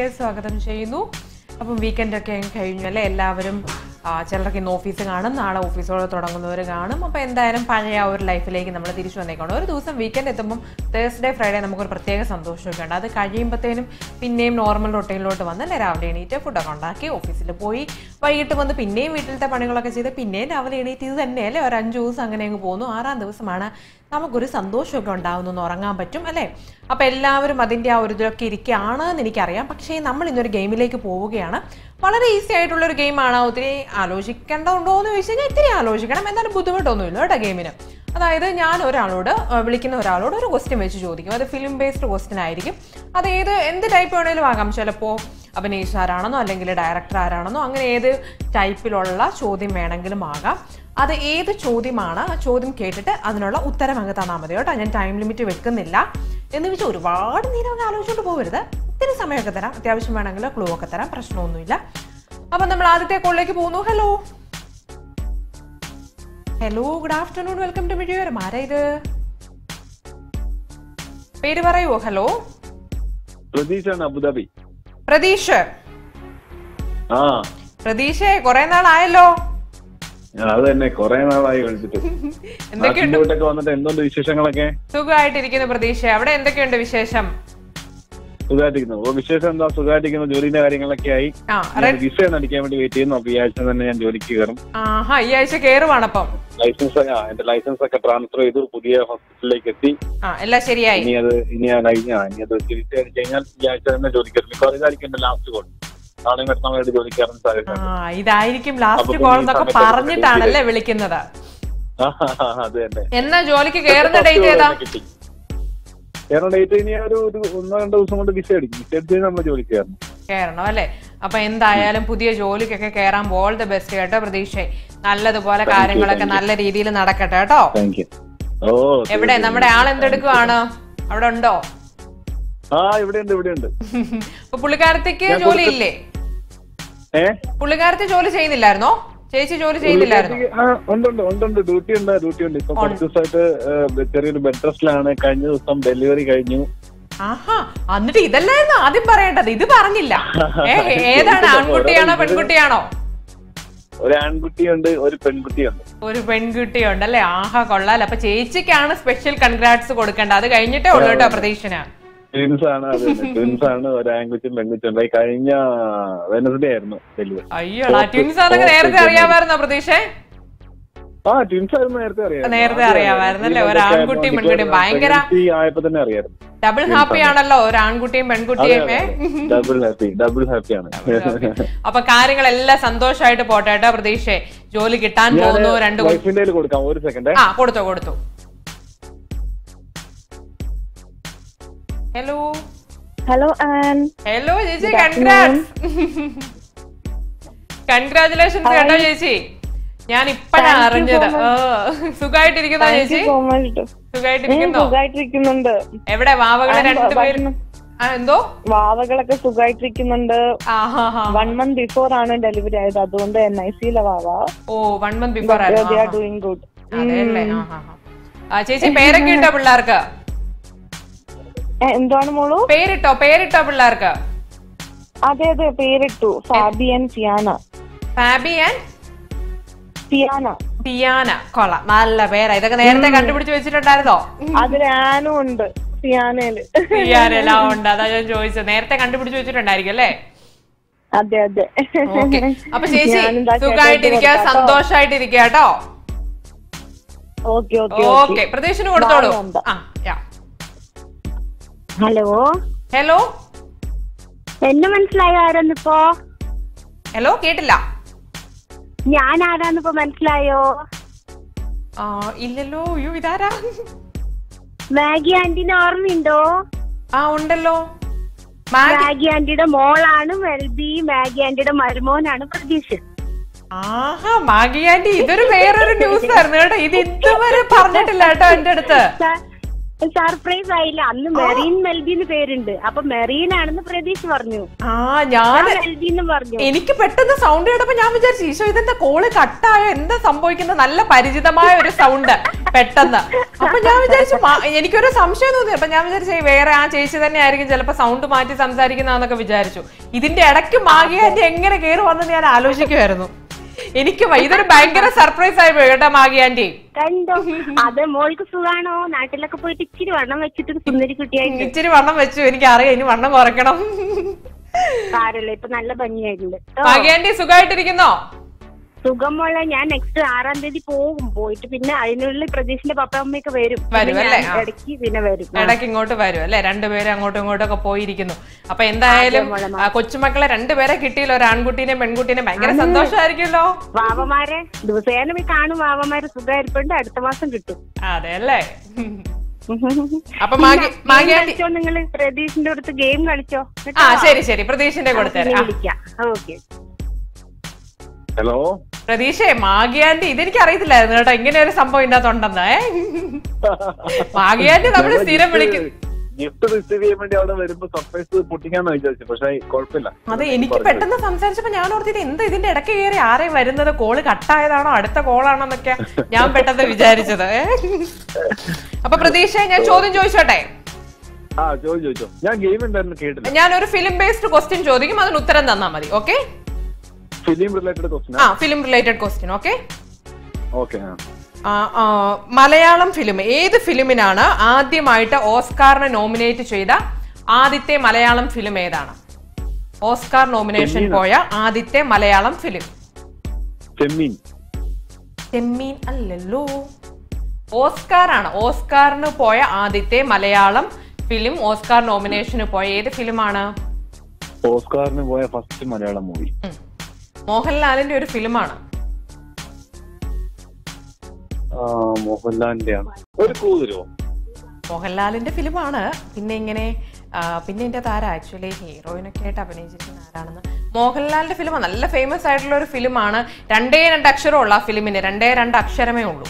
വീക്കെൻഡിലേക്ക് സ്വാഗതം ചെയ്യുന്നു അപ്പം വീക്കെൻഡ് ഒക്കെ അങ്ങ് കഴിഞ്ഞു അല്ലേ എല്ലാവരും ആ, ചിലർക്ക് ഇന്ന് ഓഫീസ് കാണും നാളെ ഓഫീസോടെ തുടങ്ങുന്നവർ കാണും അപ്പോൾ എന്തായാലും പഴയ ആ ഒരു ലൈഫിലേക്ക് നമ്മൾ തിരിച്ചു വന്നേക്കണം ഒരു ദിവസം വീക്കെൻഡ് എത്തുമ്പം തേഴ്സ്ഡേ ഫ്രൈഡേ നമുക്കൊരു പ്രത്യേക സന്തോഷമൊക്കെ ഉണ്ട് അത് കഴിയുമ്പോഴത്തേനും പിന്നെയും നോർമൽ റൊട്ടീനിലോട്ട് വന്ന് അല്ലേ രാവിലെ എണീറ്റ് ഫുഡൊക്കെ ഉണ്ടാക്കി ഓഫീസിൽ പോയി വൈകിട്ട് വന്ന് പിന്നെയും വീട്ടിലത്തെ പണികളൊക്കെ ചെയ്ത് പിന്നെയും രാവിലെ എണീറ്റ് ഇത് തന്നെ അല്ലേ ഒരു അഞ്ച് ദിവസം അങ്ങനെ അങ്ങ് പോകുന്നു ആറാം ദിവസമാണ് നമുക്കൊരു സന്തോഷമൊക്കെ ഉണ്ടാകുന്നു ഉറങ്ങാൻ പറ്റും അല്ലേ അപ്പോൾ എല്ലാവരും അതിൻ്റെ ആ ഒരു ഇതിലൊക്കെ ഇരിക്കുകയാണ് എന്ന് എനിക്കറിയാം പക്ഷേ നമ്മൾ ഇന്നൊരു ഗെയിമിലേക്ക് പോവുകയാണ് വളരെ ഈസി ആയിട്ടുള്ള ഒരു ഗെയിമാണ് ഒത്തിരി ആലോചിക്കേണ്ടതുണ്ടോ എന്ന് ചോദിച്ചു കഴിഞ്ഞാൽ ഇത്തിരി ആലോചിക്കണം എന്നാലും ബുദ്ധിമുട്ടൊന്നുമില്ല കേട്ടോ ഗെയിമിന് അതായത് ഞാൻ ഒരാളോട് ആ, വിളിക്കുന്ന ഒരാളോട് ഒരു ക്വസ്റ്റ്യൻ വെച്ച് ചോദിക്കും അത് ഫിലിം ബേസ്ഡ് ക്വസ്റ്റ്യൻ ആയിരിക്കും അത് ഏത് എന്ത് ടൈപ്പ് വേണേലും ആകാം ചിലപ്പോൾ അഭിനയിച്ച ആരാണെന്നോ അല്ലെങ്കിൽ ഡയറക്ടർ ആരാണെന്നോ അങ്ങനെ ഏത് ടൈപ്പിലുള്ള ചോദ്യം വേണമെങ്കിലും ആകാം അത് ഏത് ചോദ്യമാണ് ആ ചോദ്യം കേട്ടിട്ട് അതിനുള്ള ഉത്തരം അങ്ങ് തന്നാൽ മതി കേട്ടോ ഞാൻ ടൈം ലിമിറ്റ് വെക്കുന്നില്ല എന്ന് വെച്ചാൽ ഒരുപാട് നേരം അങ്ങ് ആലോചിച്ചുകൊണ്ട് പോകരുത് ഇത്തിരി സമയമൊക്കെ തരാം അത്യാവശ്യം വേണമെങ്കിൽ ക്ലൂ ഒക്കെ തരാം പ്രശ്നമൊന്നുമില്ല അപ്പം നമ്മൾ ആദ്യത്തെ കോളിലേക്ക് പോകുന്നു hello hello good afternoon welcome to Mizhiyoram ആരാ ഇത് പേര് പറയുവോ ഹലോ പ്രതീക്ഷാണ് അബുദാബി പ്രതീഷ് ആ പ്രതീഷേ കുറെ നാളായല്ലോ അത് തന്നെ കൊറേ നാളായി വിളിച്ചിട്ട് എന്തൊക്കെയുണ്ട് നാട്ടിലോട്ടൊക്കെ വന്നിട്ട് എന്തുണ്ട് വിശേഷങ്ങളൊക്കെ സുഖമായിട്ടിരിക്കുന്നു പ്രതീക്ഷ അവിടെ എന്തൊക്കെയുണ്ട് വിശേഷം സുഖമായിട്ടിരിക്കുന്നു ഓ വിശേഷം എന്താ സുഖമായിട്ടിരിക്കുന്നു ജോലിന്റെ കാര്യങ്ങളൊക്കെ ആയി ആ ഞാൻ വിസ ഒന്ന് അടിക്കാൻ വേണ്ടി വെയിറ്റ് ചെയ്യുന്നു അപ്പൊ ഈ ആഴ്ച തന്നെ ഞാൻ ജോലിക്ക് കയറും ആഹാ ഈ ആഴ്ച കേറുവാണപ്പം ലൈസൻസ് ആ എന്റെ ലൈസൻസ് ഒക്കെ ട്രാൻസ്ഫർ ചെയ്തു പുതിയ ഹോസ്പിറ്റലിലേക്ക് എത്തി ആ എല്ലാം ശരിയായി ഇനി അത് ഇനി ആ കഴിഞ്ഞ ഇനി അത് തിരിച്ചു അടിച്ചു കഴിഞ്ഞാൽ ഈ ആഴ്ച തന്നെ ജോലിക്ക് കയറും മിക്കവാറും ഇതായിരിക്കും എന്റെ ലാസ്റ്റ് കോൾ നാളെ മറ്റന്നാളായിട്ട് ജോലിക്ക് കയറാൻ സാധ്യത ആ ഇതായിരിക്കും ലാസ്റ്റ് അപ്പൊ കോൾ ഈ എന്നൊക്കെ സമയത്ത് പറഞ്ഞിട്ടാണല്ലേ വിളിക്കുന്നത് ആ, അത് തന്നെ എന്നാ ജോലിക്ക് കേറുന്ന ഡേറ്റ് ഏതാ കിട്ടി കയറുന്ന ഡേറ്റ് ഇനി ഒരു ഒരു ഒന്നോ രണ്ടോ ദിവസം കൊണ്ട് വിസ അടിക്കും വിസ അടിച്ച് കഴിഞ്ഞാൽ നമ്മൾ ജോലിക്ക് കയറണം കേറണം അല്ലേ അപ്പൊ എന്തായാലും പുതിയ ജോലിക്കൊക്കെ കേറാൻ ഓൾ ദ ബെസ്റ്റ് കേട്ടോ പ്രതീക്ഷ നല്ലതുപോലെ കാര്യങ്ങളൊക്കെ നല്ല രീതിയിൽ നടക്കട്ടെ കേട്ടോ താങ്ക് യു ഓ എവിടെ നമ്മുടെ ആൾ എന്തെടുക്കുവാണ് അവിടെ ഉണ്ടോ ആ ഇവിടെ ഉണ്ട് ഇവിടെ ഉണ്ട് അപ്പൊ പുള്ളിക്കാരത്തേക്ക് ജോലി ഇല്ലേ ഏ പുള്ളിക്കാരത്തി ജോലി ചെയ്യുന്നില്ലായിരുന്നോ ചേച്ചി ജോലി ചെയ്യുന്നില്ലായിരുന്നോ ആ ഉണ്ട് ഉണ്ട് ഉണ്ട് ഉണ്ട് ഡ്യൂട്ടി ഉണ്ട് ഡ്യൂട്ടി ഉണ്ട് ഇപ്പൊ കുറച്ച് ദിവസമായിട്ട് ഏ, ചെറിയൊരു ബെഡ് റെസ്റ്റിലാണ് കഴിഞ്ഞ ദിവസം ഡെലിവറി കഴിഞ്ഞു ആഹാ എന്നിട്ട് ഇതല്ലായിരുന്നു ആദ്യം പറയേണ്ടത് ഇത് പറഞ്ഞില്ല ഏ ഏതാണ് ആൺകുട്ടിയാണോ പെൺകുട്ടിയാണോ ഒരു ആൺകുട്ടിയുണ്ട് ഒരു പെൺകുട്ടിയുണ്ട് ഒരു പെൺകുട്ടിയുണ്ട് അല്ലേ ആഹാ കൊള്ളാലോ അപ്പൊ ചേച്ചിക്കാണ് സ്പെഷ്യൽ കൺഗ്രാറ്റ്സ് കൊടുക്കേണ്ടത് അത് കഴിഞ്ഞിട്ടേ ഉള്ളൂ കേട്ടോ പ്രതീക്ഷന് ട്വിൻസ് ആണ് അത് ട്വിൻസ് ആണ് ഒരു ആൺകുട്ടിയും പെൺകുട്ടിയും ഉണ്ടായി കഴിഞ്ഞ വെനസ്ഡേ ആയിരുന്നു ഡെലിവറി അയ്യോടാ ട്വിൻസ് ആണെങ്കിൽ നേരത്തെ അറിയാമായിരുന്നോ പ്രതീക്ഷ ആ ട്വിൻസ് ആയിരുന്നു നേരത്തെ അറിയാം നേരത്തെ അറിയാമായിരുന്നല്ലേ ഒരു ആൺകുട്ടിയും പെൺകുട്ടിയും ഭയങ്കര ആയപ്പോ തന്നെ അറിയായിരുന്നു ഡബിൾ ഹാപ്പി ആണല്ലോ ഒരു ആൺകുട്ടിയും പെൺകുട്ടിയും ഏ? ഡബിൾ ഹാപ്പി ഡബിൾ ഹാപ്പിയാണ് അപ്പൊ കാര്യങ്ങളെല്ലാം സന്തോഷമായിട്ട് പോട്ടെ കേട്ടോ പ്രതീക്ഷ ജോലി കിട്ടാൻ പോകുന്നു രണ്ടു കു- വൈഫിന്റെ കയ്യിൽ കൊടുക്കാം ഒരു സെക്കൻഡ് ആ കൊടുത്തു കൊടുത്തു ഹലോ ഹലോ ആൻ ഹലോ ചേച്ചി കൺഗ്രാറ്റ്സ് കൺഗ്രാചുലേഷൻസ് കേട്ടോ ചേച്ചി ഞാൻ ഇപ്പഴാ അറിഞ്ഞത് ഓ സുഖമായിട്ടിരിക്കുന്നോ ചേച്ചി സോ മച്ച് സുഖമായിട്ടിരിക്കുന്നോ സുഖമായിട്ടിരിക്കുന്നുണ്ട് എവിടെ വാവകളെ ആ, രണ്ടുപേരും വന്നു. ആ എന്തോ വാവകളൊക്കെ സുഖമായിട്ടിരിക്കുന്നുണ്ട് ആ ഹാ ഹാ വൺ മന്ത് ബിഫോർ ആണ് ഡെലിവറി ആയത് അതുകൊണ്ട് എൻ ഐ സിയിലെ വാവ ഓ വൺ മന്ത് ബിഫോർ ദേ ആയിരുന്നു ആർ ഡൂയിങ് ഗുഡ് അതെയല്ലേ ആ ഹാ ഹാ ആ ചേച്ചി പേരൊക്കെ ഇട്ടോ പിള്ളേർക്ക് എന്താണ് മോളു പേരിട്ടോ പേരിട്ടോ പിള്ളേർക്ക് അതെ അതെ പേരിട്ടു ഫാബി ആൻഡ് ഫിയാന ഫാബി ആൻഡ് ഫിയാന പിയാന കൊള്ളാം നല്ല പേരാ ഇതൊക്കെ നേരത്തെ കണ്ടുപിടിച്ച് വെച്ചിട്ടുണ്ടായിരുന്നോ അതിൽ ആനും ഉണ്ട് ഫിയാനയില് പിയാനെല്ലാം ഉണ്ട് അതാ ഞാൻ ചോദിച്ചത് നേരത്തെ കണ്ടുപിടിച്ച് വെച്ചിട്ടുണ്ടായിരിക്കും അല്ലേ അതെ അതെ ഓക്കെ അപ്പൊ ചേച്ചി ഞാനിതാ സുഖമായിട്ടിരിക്കുക കേട്ടോ. സന്തോഷമായിട്ടിരിക്കുക കേട്ടോ ഓക്കെ ഓക്കെ ഓക്കെ പ്രതീക്ഷന് കൊടുത്തോളൂ Bye, നന്ദ. ആ യാ ഹലോ ഹലോ എന്നെ മനസ്സിലായോ ആരെന്നിപ്പോ ഹലോ കേട്ടില്ല ഞാൻ ആരാന്നിപ്പോ മനസ്സിലായോ ആ ഇല്ലല്ലോ അയ്യോ ഇതാരാ മാഗി ആന്റിനെ ഓർമ്മയുണ്ടോ ആ ഉണ്ടല്ലോ മാഗി മാഗി ആന്റിയുടെ മോളാണ് മെൽബി മാഗി ആന്റിയുടെ മരുമോനാണ് പ്രതീക്ഷ ആഹാ മാഗി ആന്റി ഇതൊരു വേറൊരു ന്യൂസ് ആയിരുന്നു കേട്ടോ ഇത് ഇതുവരെ പറഞ്ഞിട്ടില്ല കേട്ടോ എന്റെ അടുത്ത് സർപ്രൈസ് ആയില്ല അന്ന് മെറീൻ മെൽബിന്ന് പേരുണ്ട് അപ്പൊ മെറീൻ ആണെന്ന് പ്രതീക്ഷ പറഞ്ഞു ആ ഞാൻ മെൽബി എന്ന് പറഞ്ഞു എനിക്ക് പെട്ടെന്ന് സൗണ്ട് കേട്ടപ്പോ ഞാൻ വിചാരിച്ചു ഈശോ ഇതെന്താ കോള് കട്ടായോ എന്താ സംഭവിക്കുന്നത് നല്ല പരിചിതമായ ഒരു സൗണ്ട് പെട്ടെന്ന് അപ്പൊ ഞാൻ വിചാരിച്ചു മാ- എനിക്കൊരു സംശയം തോന്നി അപ്പൊ ഞാൻ വിചാരിച്ചു "ഏയ് വേറെ ആ ചേച്ചി തന്നെ ആയിരിക്കും ചിലപ്പോ സൗണ്ട് മാറ്റി സംസാരിക്കുന്നതെന്നൊക്കെ വിചാരിച്ചു ഇതിന്റെ ഇടയ്ക്ക് മാഗിയാന്റെ എങ്ങനെ കയറി വന്നെന്ന് ഞാൻ ആലോചിക്കുമായിരുന്നു എനിക്ക് വ- ഇതൊരു ഭയങ്കര സർപ്രൈസ് ആയി പോയി കേട്ടോ മാഗിയാന്റി കണ്ടോ അത് മോൾക്ക് സുഖാണോ നാട്ടിലൊക്കെ പോയിട്ട് ഇച്ചിരി വണ്ണം വെച്ചിട്ട് സുന്ദരി കുട്ടിയായിട്ട് ഇച്ചിരി വണ്ണം വെച്ചു എനിക്ക് അറിയാം ഇനി വണ്ണം കുറയ്ക്കണം സാരല്ല ഇപ്പൊ നല്ല ഭംഗിയായിട്ടുണ്ട് ട്ടോ. മാഗിയാന്റി സുഖമായിട്ടിരിക്കുന്നോ സുഖമുള്ള ഞാൻ നെക്സ്റ്റ് ആറാം തീയതി പോകും പോയിട്ട് പിന്നെ അതിനുള്ളിൽ പ്രതീഷിന്റെ പപ്പ അമ്മയൊക്കെ വരും വരും പിന്നെ അല്ലേ? ഞാൻ ആ. ഇടയ്ക്ക് പിന്നെ വരും ആ. ഇടയ്ക്ക് ഇങ്ങോട്ട് വരും അല്ലെ രണ്ടുപേരും അങ്ങോട്ടും ഇങ്ങോട്ടും ഒക്കെ പോയിരിക്കുന്നു അപ്പൊ എന്തായാലും അതെ, മോളെ, ആ, കൊച്ചുമക്കളെ രണ്ടുപേരെ കിട്ടിയല്ലോ ഒരു ആൺകുട്ടീനെയും പെൺകുട്ടീനെയും ഭയങ്കര സന്തോഷമായിരിക്കുമല്ലോ വാവമാരെ ദിവസേന പോയി കാണും വാവമാരെ സുഖമായിരിപ്പുണ്ട് അടുത്ത മാസം കിട്ടും അതെ അല്ലേ അപ്പൊ മാഗി മാഗി ആന്റി കളിച്ചോ നിങ്ങള് പ്രതീഷിന്റെ അടുത്ത് ഗെയിം കളിച്ചോ ആ ശരി ശരി പ്രതീഷിന്റെ കൊടുത്തേരെ ആ, വിളിക്കാം ഓക്കെ ഹലോ പ്രതീക്ഷേ മാഗി ആന്റി ഇതെനിക്ക് അറിയത്തില്ലായിരുന്നു കേട്ടോ ഇങ്ങനെ ഒരു സംഭവം ഇതിനകത്ത് ഉണ്ടെന്ന് ഏ മാഗി ആന്റി നമ്മള് സ്ഥിരം വിളിക്കും ഗിഫ്റ്റ് റിസീവ് ചെയ്യാൻ വേണ്ടി അവിടെ വരുമ്പോ സർപ്രൈസ് പൊട്ടിക്കാന്ന് വിചാരിച്ചു പക്ഷെ കുഴപ്പമില്ല അതെ എനിക്ക് പെട്ടെന്ന് സംസാരിച്ചപ്പോ ഞാൻ ഓർത്തിട്ട് എന്താ ഇതിന്റെ ഇടയ്ക്ക് കയറി ആരെ വരുന്നത് കോള് കട്ടായതാണോ അടുത്ത കോളാണോ എന്നൊക്കെ ഞാൻ പെട്ടെന്ന് വിചാരിച്ചത് ഏ? അപ്പൊ പ്രതീക്ഷ ഞാൻ ചോദ്യം ചോദിച്ചോട്ടെ ആ ചോദിച്ചു ചോദിച്ചോ ഞാൻ ഗെയിം ഉണ്ടായിരുന്നു കേട്ടില്ല ഞാൻ ഒരു ഫിലിം ബേസ്ഡ് ക്വസ്റ്റ്യൻ ചോദിക്കും അതിന് ഉത്തരം തന്നാ മതി ഓക്കെ ഫിലിം റിലേറ്റഡ് ക്വസ്റ്റ്യൻ ആ film related question okay okay Malayalam film ഏത് ഫിലിമിനാണ് ആദ്യമായിട്ട് ഓസ്കാറിന് നോമിനേറ്റ് ചെയ്ത ആദ്യത്തെ മലയാളം ഫിലിം ഏതാണ് ഓസ്കാർ നോമിനേഷൻ ചെമ്മീനോ? പോയ ആദ്യത്തെ മലയാളം ഫിലിം ചെമ്മീൻ ചെമ്മീൻ അല്ലല്ലോ ഓസ്കാർ ആണ് ഓസ്കാറിന് പോയ ആദ്യത്തെ മലയാളം ഫിലിം ഓസ്കാർ നോമിനേഷന് പോയ ഏത് ഫിലിമാണ് ഓസ്കാറിന് പോയ ഫസ്റ്റ് മലയാളം മൂവി ഉം. മോഹൻലാലിന്റെ ഒരു ഫിലിമാണ് മോഹൻലാലിന്റെ ആണ് ഒരു ക്ലൂ തരുമോ മോഹൻലാലിന്റെ ഫിലിമാണ് പിന്നെ ഇങ്ങനെ ആ, പിന്നെ എന്റെ താര ആക്ച്വലി ഹീറോയിനൊക്കെ ആയിട്ട് അഭിനയിച്ചിരിക്കുന്ന ആരാണെന്ന് മോഹൻലാലിന്റെ ഫിലിം നല്ല ഫേമസ് ആയിട്ടുള്ള ഒരു ഫിലിമാണ് രണ്ടേ രണ്ട് അക്ഷരമുള്ള ആ ഫിലിമിന് രണ്ടേ രണ്ട് അക്ഷരമേ ഉള്ളൂ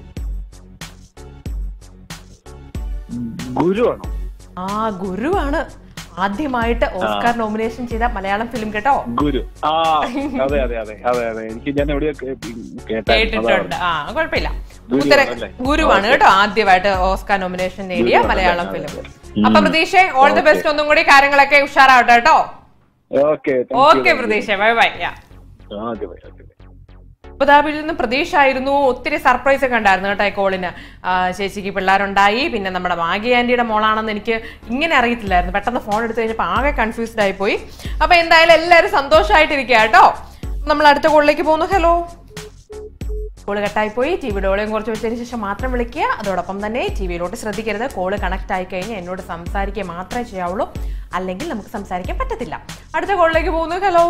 ഗുരു ആണോ ആ ഗുരുവാണ് ആദ്യമായിട്ട് ഓസ്കാർ നോമിനേഷൻ ചെയ്ത മലയാളം ഫിലിം കേട്ടോ ഗുരു ആ അതെ അതെ അതെ അതെ അതെ എനിക്ക് ഞാൻ എവിടെയോ കേട്ടായിരുന്നു കേട്ടിട്ടുണ്ട് ആ കുഴപ്പമില്ല ഗുരുവാണ് ഉത്തര അല്ലേ? ഗുരുവാണ് കേട്ടോ ആദ്യമായിട്ട് ഓസ്കാർ നോമിനേഷൻ നേടിയ ഗുരുവാണ് മലയാളം അല്ലേ? ഫിലിം ഉം. അപ്പൊ പ്രതീക്ഷ ഓൾ ദി ബെസ്റ്റ് ഒന്നും കൂടി കാര്യങ്ങളൊക്കെ ഉഷാറാവട്ടെ കേട്ടോ ഓക്കെ ഓക്കെ പ്രതീക്ഷ bye bye yeah okay bye okay അബുദാബിയിൽ നിന്ന് പ്രതീക്ഷ ആയിരുന്നു ഒത്തിരി സർപ്രൈസ് ഒക്കെ ഉണ്ടായിരുന്നു കേട്ടോ ഈ കോളിന് ആ, ചേച്ചിക്ക് പിള്ളേരുണ്ടായി പിന്നെ നമ്മുടെ മാഗി ആന്റിയുടെ മോളാണെന്ന് എനിക്ക് ഇങ്ങനെ അറിയത്തില്ലായിരുന്നു പെട്ടെന്ന് ഫോൺ എടുത്തു കഴിഞ്ഞപ്പോൾ ആകെ കൺഫ്യൂസ്ഡ് ആയി പോയി അപ്പൊ എന്തായാലും എല്ലാവരും സന്തോഷമായിട്ടിരിക്കുക കേട്ടോ നമ്മൾ അടുത്ത കോളിലേക്ക് പോകുന്നു ഹലോ കോള് കട്ടായി പോയി ടി വിയുടെ ഓളയും കുറച്ച് വെച്ചതിന് ശേഷം മാത്രം വിളിക്കുക അതോടൊപ്പം തന്നെ ടി വിയിലോട്ട് ശ്രദ്ധിക്കരുത് കോള് കണക്ട് ആയി കഴിഞ്ഞാൽ എന്നോട് സംസാരിക്കുക മാത്രമേ ചെയ്യാവുള്ളൂ അല്ലെങ്കിൽ നമുക്ക് സംസാരിക്കാൻ പറ്റത്തില്ല അടുത്ത കോളിലേക്ക് പോകുന്നു ഹലോ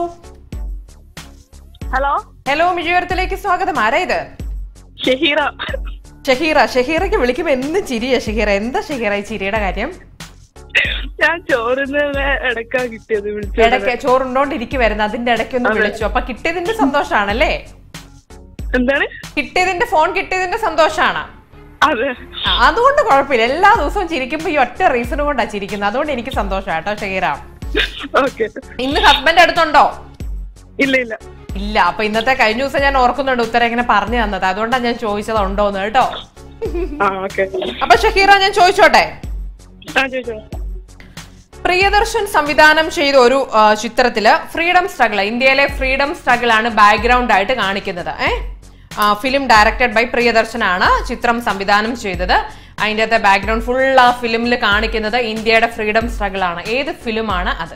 ഹലോ ഹലോ മിഴിയർത്തിലേക്ക് സ്വാഗതം ആരാ ഇത് ഷഹീറ ഷഹീറ ഷഹീറയ്ക്ക് വിളിക്കുമ്പോ എന്ന് ചിരിയാ ഷഹീറ എന്താ ഷഹീറ ഈ ചിരിയുടെ കാര്യം ഞാൻ ചോറിന് ഇടക്കാ കിട്ടിയത് വിളിച്ചത് ഇടയ്ക്ക് ചോറുണ്ടോണ്ടിരിക്കുവായിരുന്നു അതിന്റെ ഇടയ്ക്ക് ഒന്ന് വിളിച്ചു അപ്പൊ കിട്ടിയതിന്റെ സന്തോഷാണല്ലേ എന്താണ് കിട്ടിയതിന്റെ ഫോൺ കിട്ടിയതിന്റെ സന്തോഷാണ് അതെ ആ, അതുകൊണ്ട് കുഴപ്പമില്ല എല്ലാ ദിവസവും ചിരിക്കുമ്പോ ഈ ഒറ്റ റീസൺ കൊണ്ടാ ചിരിക്കുന്നത് അതുകൊണ്ട് എനിക്ക് സന്തോഷം കേട്ടോ ഷഹീറ ഓക്കെ ഇന്ന് ഹസ്ബൻഡ് അടുത്തുണ്ടോ ഇല്ല ഇല്ല ഇല്ല അപ്പൊ ഇന്നത്തെ കഴിഞ്ഞ ദിവസം ഞാൻ ഓർക്കുന്നുണ്ട് ഉത്തരം ഇങ്ങനെ പറഞ്ഞു തന്നത് അതുകൊണ്ടാണ് ഞാൻ ചോദിച്ചത് ഉണ്ടോന്ന് കേട്ടോ ആ ഓക്കെ അപ്പൊ ഷഹീറ ഞാൻ ചോദിച്ചോട്ടെ ആ ചോദിച്ചോ പ്രിയദർശൻ സംവിധാനം ചെയ്ത ഒരു ആ, ചിത്രത്തില് ഫ്രീഡം സ്ട്രഗിൾ ഇന്ത്യയിലെ ഫ്രീഡം സ്ട്രഗിൾ ആണ് ബാക്ക്ഗ്രൗണ്ട് ആയിട്ട് കാണിക്കുന്നത് ഏ ഫിലിം ഡയറക്റ്റഡ് ബൈ പ്രിയദർശൻ ആണ് ചിത്രം സംവിധാനം ചെയ്തത് അതിൻ്റെ അകത്തെ ബാക്ക്ഗ്രൗണ്ട് ഫുൾ ആ ഫിലിമിൽ കാണിക്കുന്നത് ഇന്ത്യയുടെ ഫ്രീഡം സ്ട്രഗിൾ ആണ് ഏത് ഫിലിമാണ് അത്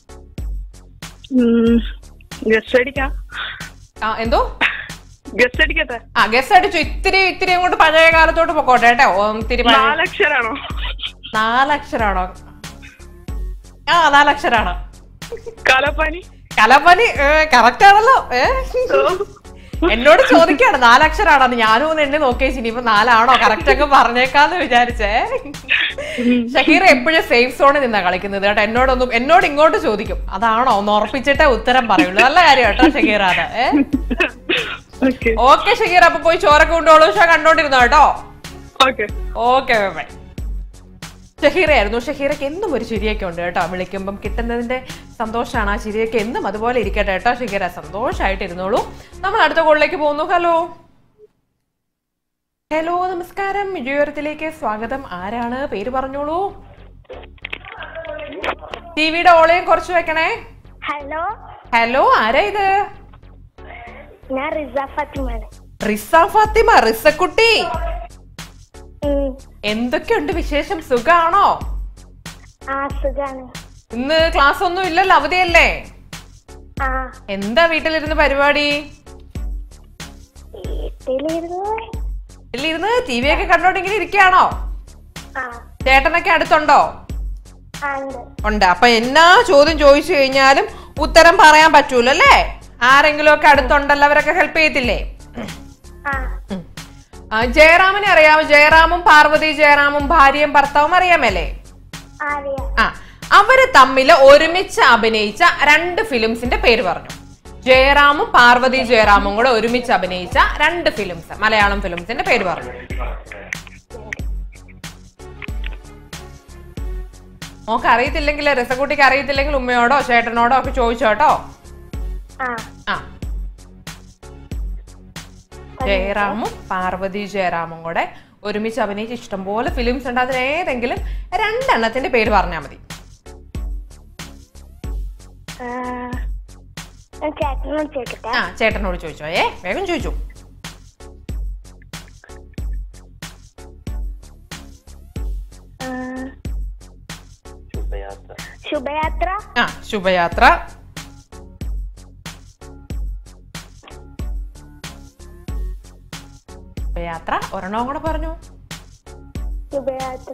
ഗസ്റ്റ് അടിക്കാം ആ, എന്തോ ഗസ്റ്റ് അടിക്കട്ടെ ആ ഗസ് അടിച്ചു ഇത്തിരി ഇത്തിരി അങ്ങോട്ട് പഴയ കാലത്തോട്ട് പൊക്കോട്ടെ കേട്ടോ ഓ, ഇത്തിരി പഴയ നാലക്ഷരാണോ നാലക്ഷരാണോ ആ നാലക്ഷരാണ് കാലപ്പാനി കലപ്പനി കറക്റ്റ് ആണല്ലോ ഏ എന്നോട് ചോദിക്കാണ് നാലക്ഷരാണെന്ന് ഞാനും ഒന്ന് എണ്ണി നോക്കിയേച്ച് ഇനിയിപ്പോ നാലാണോ കറക്റ്റ് ഒക്കെ പറഞ്ഞേക്കാന്ന് വിചാരിച്ചേ ഷഹീർ എപ്പോഴും സേഫ് സോണിൽ നിന്നാ കളിക്കുന്നത് കേട്ടോ എന്നോടൊന്നും എന്നോട് ഇങ്ങോട്ട് ചോദിക്കും അതാണോ ഒന്ന് ഉറപ്പിച്ചിട്ടേ ഉത്തരം പറയുള്ളൂ നല്ല കാര്യം കേട്ടോ ഷഹീർ അത് ഏ ഓക്കെ ഓക്കെ ഷഹീർ അപ്പൊ പോയി ചോറൊക്കെ കൊണ്ടോളൂ ഷോ കണ്ടോണ്ടിരുന്നോ കേട്ടോ ഓക്കെ ഓക്കെ ബൈ ഷഹീറയായിരുന്നു ഷഹീറയ്ക്ക് എന്നും ഒരു ചിരിയൊക്കെ ഉണ്ട് കേട്ടോ വിളിക്കുമ്പം കിട്ടുന്നതിന്റെ സന്തോഷമാണ് ആ ചിരിയൊക്കെ എന്നും അതുപോലെ ഇരിക്കട്ടെ കേട്ടോ ഷഹീറ സന്തോഷമായിട്ട് ഇരുന്നോളൂ നമ്മൾ അടുത്ത കോളിലേക്ക് പോകുന്നു ഹലോ ഹലോ നമസ്കാരം വിജയോരത്തിലേക്ക് സ്വാഗതം ആരാണ് പേര് പറഞ്ഞോളൂ ടിവിയുടെ ഓളയും കുറച്ച് വെക്കണേ ഹലോ ഹലോ ആരാ ഇത് ഞാൻ റിസ ഫാത്തിമാണ് റിസ ഫാത്തിമ റിസക്കുട്ടി ഉം. എന്തൊക്കെയുണ്ട് വിശേഷം സുഖാണോ ആ സുഖാണ് ഇന്ന് ക്ലാസ് ഒന്നും ഇല്ലല്ലോ അവധിയല്ലേ ആ എന്താ വീട്ടിലിരുന്ന് പരിപാടി വീട്ടിലിരുന്ന് വീട്ടിലിരുന്ന് ടി വി ഒക്കെ കണ്ടോണ്ടിങ്ങനെ ഇരിക്കുകയാണോ ആ ചേട്ടനൊക്കെ അടുത്തുണ്ടോ ആ ഉണ്ട് ഉണ്ട് അപ്പൊ എന്നാ ചോദ്യം ചോദിച്ചു കഴിഞ്ഞാലും ഉത്തരം പറയാൻ പറ്റൂല അല്ലേ ആരെങ്കിലും ഒക്കെ അടുത്തുണ്ടല്ലോ അവരൊക്കെ ഹെൽപ്പ് ചെയ്യത്തില്ലേ ആ ഉം. ആ, ജയറാമിനെ അറിയാമോ ജയറാമും പാർവതി ജയറാമും ഭാര്യയും ഭർത്താവും അറിയാമല്ലേ അറിയാം ആ അവര് തമ്മിൽ ഒരുമിച്ച് അഭിനയിച്ച രണ്ട് ഫിലിംസിന്റെ പേര് പറഞ്ഞു ജയറാമും പാർവതി ജയറാമും കൂടെ ഒരുമിച്ച് അഭിനയിച്ച രണ്ട് ഫിലിംസ് മലയാളം ഫിലിംസിന്റെ പേര് പറഞ്ഞു മോക്ക് അറിയത്തില്ലെങ്കിൽ രസക്കുട്ടിക്ക് അറിയത്തില്ലെങ്കിൽ ഉമ്മയോടോ ചേട്ടനോടോ ഒക്കെ ചോദിച്ചോട്ടോ ആ ആ ജയറാമും പാർവതി ജയറാമും കൂടെ ഒരുമിച്ച് അഭിനയിച്ച ഇഷ്ടംപോലെ ഫിലിംസ് ഉണ്ട് അതിൽ ഏതെങ്കിലും രണ്ടെണ്ണത്തിന്റെ പേര് പറഞ്ഞാൽ മതി ആ, ഞാൻ ചേട്ടനോട് ചോദിക്കട്ടെ ആ ചേട്ടനോട് ചോദിച്ചോ ഏ വേഗം ചോദിച്ചു ആ. ശുഭയാത്ര ആ ശുഭയാത്ര ശുഭയാത്ര ഒരെണ്ണം കൂടെ പറഞ്ഞു ശുഭയാത്ര